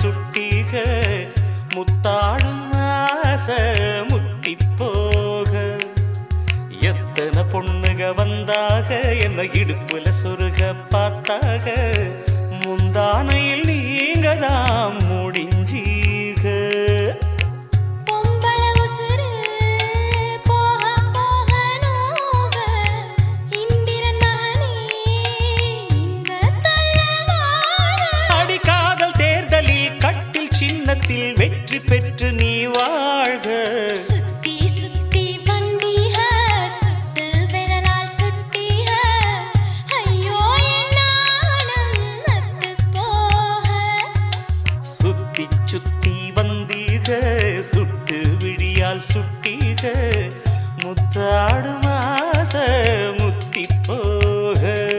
சுட்டிக முத்தாடும் ஆசை முத்தி போக எத்தனை பொண்ணுக வந்தாக என்ன இடுப்புல சொருக பார்த்தாக முந்தானையில் நீங்க தான் முடிஞ்சீக பொம்பள உசுரு போக போக நோக இந்திரன் மகனே இந்த தள்ளவாழ அடி காதல் தேர்தலில் கட்டில் சின்னத்தில் வெற்றி பெற்று நீ வாழ்க சுத்தி சுத்தி வந்தீக சுத்து விரலால் சுட்டீக ஐயோ என் நாணம் நத்து போக சுத்தி சுத்தி வந்தீக சுட்டு விழியால் சுட்டீக முத்தாடும் ஆசை முத்தி போக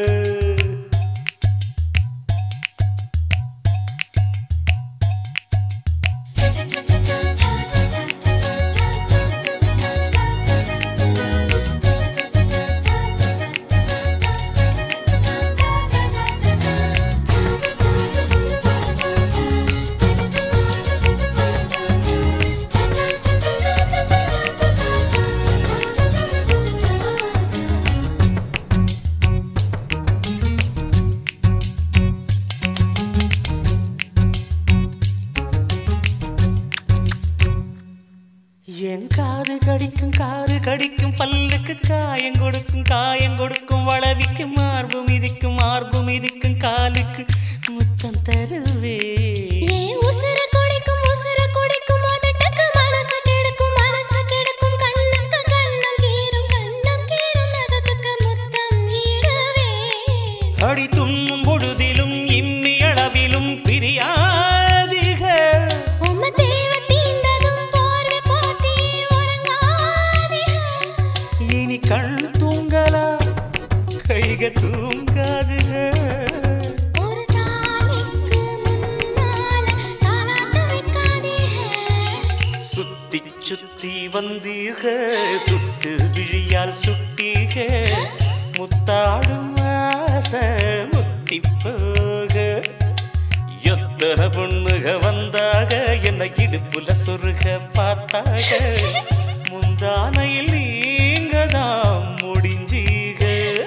என் காது கடிக்கும் காது கடிக்கும் பல்லுக்கு காயம் கொடுக்கும் காயம் கொடுக்கும் வளவிக்கும் மார்பு மிதிக்கும் மார்பு மிதிக்கும் காலுக்கு முத்தம் தருவே ஏன் உசுர குடிக்கும் உசுர குடிக்கும் அதட்டுக்கு மனசு கெடுக்கும் மனசு கெடுக்கும் கண்ணுக்கு கண்ணம் கீரும் கண்ணம் கீரும் நகத்துக்கு முத்தம் ஈடுவே அடி துண்ணும் பொழுதிலும் இம்மி அளவிலும் பிரியாதிக உம்ம தேவ தீண்டதும் போர்வை போத்தி உறங்காதே இனி கண் தூங்கலா கைக தூங்காதுக ஒரு தாலிக்கு முன்னால தாலாட்ட வைக்காதே சுத்தி சுத்தி வந்தீக சுட்டு விழியால் சுட்டீக முத்தாடும் ஆசை முத்தி போக எத்தனை பொண்ணுக வந்தாக என்ன இடுப்புல சொருக பார்த்தாக முந்தானையில் நீங்க தான் முடிஞ்சீக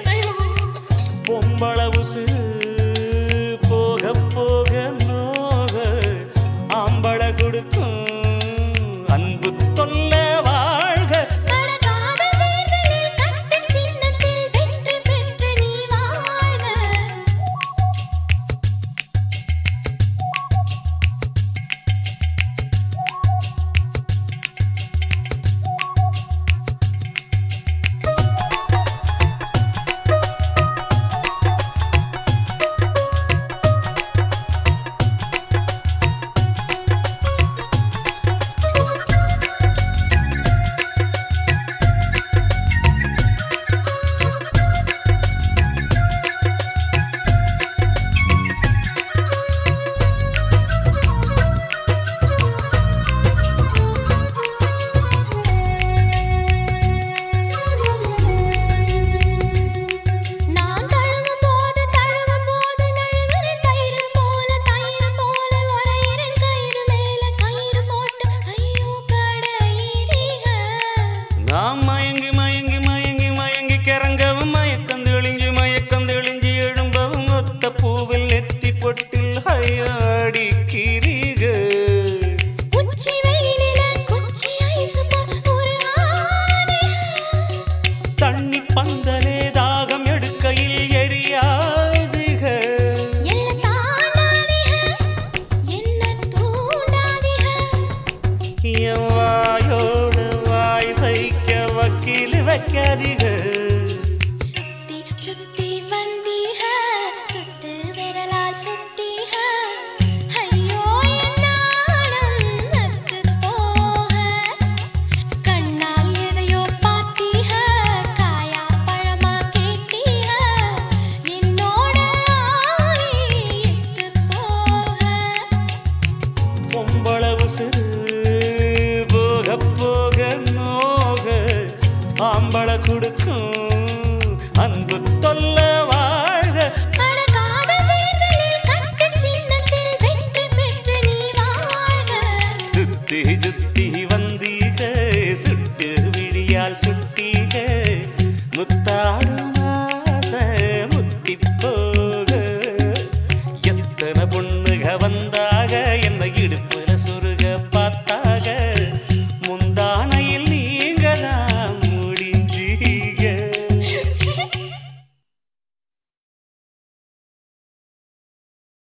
பொம்பள உசுறு போக போக நோக ஆம்பள கொடுக்கும் அன்பு தொல்ல வாழ்க அழகாத தேர்தலில் கட்டு சின்னத்தில் வெற்றி பெற்று நீ வாழ்க நான் தழுவும் போது தழுவும் போது நழுவுற தயிரும் போல தயிரும் போல உரையிறன் கயிறு மேல கயிறு போட்டு ஐயோ கடையிறீக நாம் மயங்கி மயங்கி மயங்கி மயங்கி கிறங்கவும் மயக்கம் தெளிஞ்சு மயக்கம் தெளிஞ்சு எழும்பவும் ஒத்த பூவில் நெத்தி பொட்டில் ஹையாடிக்கிறீக உச்சி வெயிலில குச்சி ஐசு போல் ஒரு ஆணை தண்ணி பந்தலே தாகம் எடுக்கையில் எரியாதுக என்ன தாண்டாதீக என்ன தூண்டாதீக என் வாயோடு வாய் வைக்க வக்கீல் வைக்காதீக சுத்தி சுத்தி வந்தீக சுத்து விரலால் சுட்டீக ஐயோ என் நாணம் நத்து போக கண்ணால் எதையோ பார்த்தீக காயா பழமா கேட்டீக என்னோட ஆவி எத்து போக பொம்பள உசுறு போக போக நோக ஆம்பள கொடுக்கும் சுத்தி சுத்தி வந்தீக சுட்டு விழியால் சுட்டீக முத்தாடும் ஆசை முத்தி போக எத்தனை பொண்ணுக வந்தாக என்ன இடுப்புல சொருக பார்த்தாக